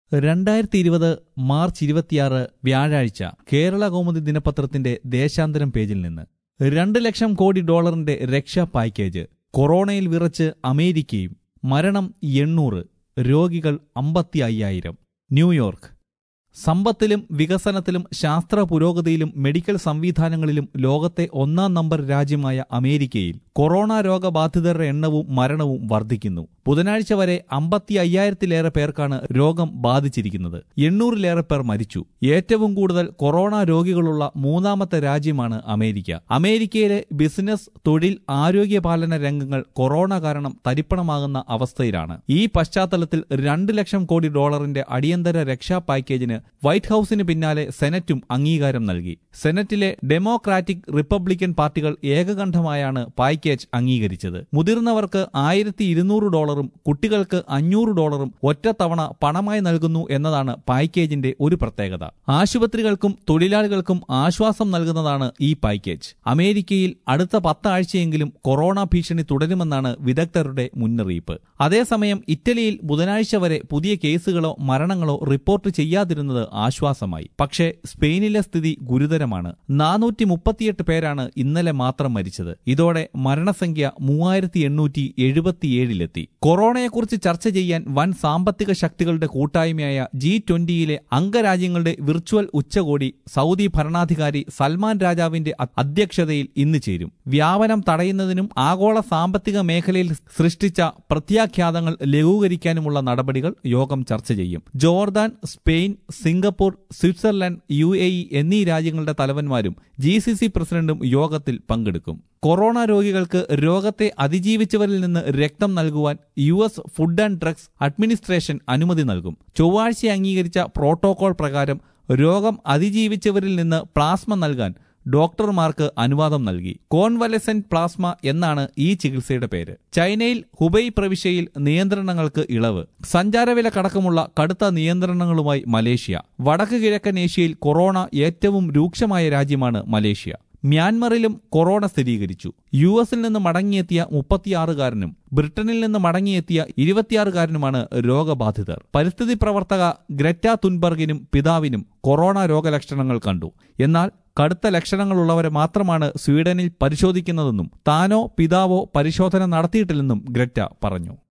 രണ്ടായിരത്തി ഇരുപത് മാർച്ച് ഇരുപത്തിയാറ് വ്യാഴാഴ്ച കേരള കൗമുദി ദിനപത്രത്തിന്റെ ദേശാന്തരം പേജിൽ നിന്ന് രണ്ട് ലക്ഷം കോടി ഡോളറിന്റെ രക്ഷാ പാക്കേജ് കൊറോണയിൽ വിറച്ച് അമേരിക്കയും മരണം എണ്ണൂറ് രോഗികൾ അമ്പത്തി അയ്യായിരം ന്യൂയോർക്ക് സമ്പത്തിലും വികസനത്തിലും ശാസ്ത്ര പുരോഗതിയിലും മെഡിക്കൽ സംവിധാനങ്ങളിലും ലോകത്തെ ഒന്നാം നമ്പർ രാജ്യമായ അമേരിക്കയിൽ കൊറോണ രോഗബാധിതരുടെ എണ്ണവും മരണവും വർദ്ധിക്കുന്നു ബുധനാഴ്ച വരെ അമ്പത്തി അയ്യായിരത്തിലേറെ പേർക്കാണ് രോഗം ബാധിച്ചിരിക്കുന്നത് എണ്ണൂറിലേറെ പേർ മരിച്ചു ഏറ്റവും കൂടുതൽ കൊറോണ രോഗികളുള്ള മൂന്നാമത്തെ രാജ്യമാണ് അമേരിക്ക അമേരിക്കയിലെ ബിസിനസ് തൊഴിൽ ആരോഗ്യപാലന രംഗങ്ങൾ കൊറോണ കാരണം തരിപ്പണമാകുന്ന അവസ്ഥയിലാണ് ഈ പശ്ചാത്തലത്തിൽ രണ്ട് ലക്ഷം കോടി ഡോളറിന്റെ അടിയന്തര രക്ഷാ പാക്കേജിന് വൈറ്റ് ഹൌസിന് പിന്നാലെ സെനറ്റും അംഗീകാരം നൽകി സെനറ്റിലെ ഡെമോക്രാറ്റിക് റിപ്പബ്ലിക്കൻ പാർട്ടികൾ ഏകകണ്ഠമായാണ് പാക്കേജ് അംഗീകരിച്ചത് മുതിർന്നവർക്ക് ആയിരത്തി ഇരുന്നൂറ് ഡോളറും കുട്ടികൾക്ക് അഞ്ഞൂറ് ഡോളറും ഒറ്റത്തവണ പണമായി നൽകുന്നു എന്നതാണ് പാക്കേജിന്റെ ഒരു പ്രത്യേകത ആശുപത്രികൾക്കും തൊഴിലാളികൾക്കും ആശ്വാസം നൽകുന്നതാണ് ഈ പാക്കേജ് അമേരിക്കയിൽ അടുത്ത പത്താഴ്ചയെങ്കിലും കൊറോണ ഭീഷണി തുടരുമെന്നാണ് വിദഗ്ധരുടെ മുന്നറിയിപ്പ് അതേസമയം ഇറ്റലിയിൽ ബുധനാഴ്ച വരെ പുതിയ കേസുകളോ മരണങ്ങളോ റിപ്പോർട്ട് ചെയ്യാതിരുന്നത് ആശ്വാസമായി പക്ഷേ സ്പെയിനിലെ സ്ഥിതി ഗുരുതരമാണ് നാനൂറ്റി മുപ്പത്തിയെട്ട് പേരാണ് ഇന്നലെ മാത്രം മരിച്ചത് ഇതോടെ മരണസംഖ്യ മൂവായിരത്തി എണ്ണൂറ്റി എഴുപത്തിയേഴിലെത്തി കൊറോണയെക്കുറിച്ച് ചർച്ച ചെയ്യാൻ വൻ സാമ്പത്തിക ശക്തികളുടെ കൂട്ടായ്മയായ ജി ട്വന്റിയിലെ അംഗരാജ്യങ്ങളുടെ വിർച്വൽ ഉച്ചകോടി സൗദി ഭരണാധികാരി സൽമാൻ രാജാവിന്റെ അ- അധ്യക്ഷതയിൽ ഇന്ന് ചേരും വ്യാപനം തടയുന്നതിനും ആഗോള സാമ്പത്തിക മേഖലയിൽ സൃഷ്ടിച്ച പ്രത്യാഘാതങ്ങൾ ലഘൂകരിക്കാനുമുള്ള നടപടികൾ യോഗം ചർച്ച ചെയ്യും Jordan Spain Singapore Switzerland U A E എന്നീ രാജ്യങ്ങളുടെ തലവന്മാരും ജി സി സി പ്രസിഡന്റും യോഗത്തിൽ പങ്കെടുക്കും കൊറോണ രോഗികൾക്ക് രോഗത്തെ അതിജീവിച്ചവരിൽ നിന്ന് രക്തം നൽകുവാൻ U S food and drugs administration അനുമതി നൽകും ചൊവ്വാഴ്ച അംഗീകരിച്ച പ്രോട്ടോകോൾ പ്രകാരം രോഗം അതിജീവിച്ചവരിൽ നിന്ന് പ്ലാസ്മ നൽകാൻ ഡോക്ടർമാർക്ക് അനുവാദം നൽകി കോൺവലസെന്റ് പ്ലാസ്മ എന്നാണ് ഈ ചികിത്സയുടെ പേര് ചൈനയിൽ ഹുബൈ പ്രവിശ്യയിൽ നിയന്ത്രണങ്ങൾക്ക് ഇളവ് സഞ്ചാരവില കടക്കമുള്ള കടുത്ത നിയന്ത്രണങ്ങളുമായി മലേഷ്യ വടക്ക് കിഴക്കൻ ഏഷ്യയിൽ കൊറോണ ഏറ്റവും രൂക്ഷമായ രാജ്യമാണ് മലേഷ്യ മ്യാൻമറിലും കൊറോണ സ്ഥിരീകരിച്ചു യു എസിൽ നിന്ന് മടങ്ങിയെത്തിയ മുപ്പത്തിയാറുകാരനും ബ്രിട്ടനിൽ നിന്ന് മടങ്ങിയെത്തിയ ഇരുപത്തിയാറുകാരനുമാണ് രോഗബാധിതർ പരിസ്ഥിതി പ്രവർത്തക ഗ്രറ്റ തുൻബർഗിനും പിതാവിനും കൊറോണ രോഗലക്ഷണങ്ങൾ കണ്ടു എന്നാൽ കടുത്ത ലക്ഷണങ്ങളുള്ളവരെ മാത്രമാണ് സ്വീഡനിൽ പരിശോധിക്കുന്നതെന്നും താനോ പിതാവോ പരിശോധന നടത്തിയിട്ടില്ലെന്നും ഗ്രറ്റ പറഞ്ഞു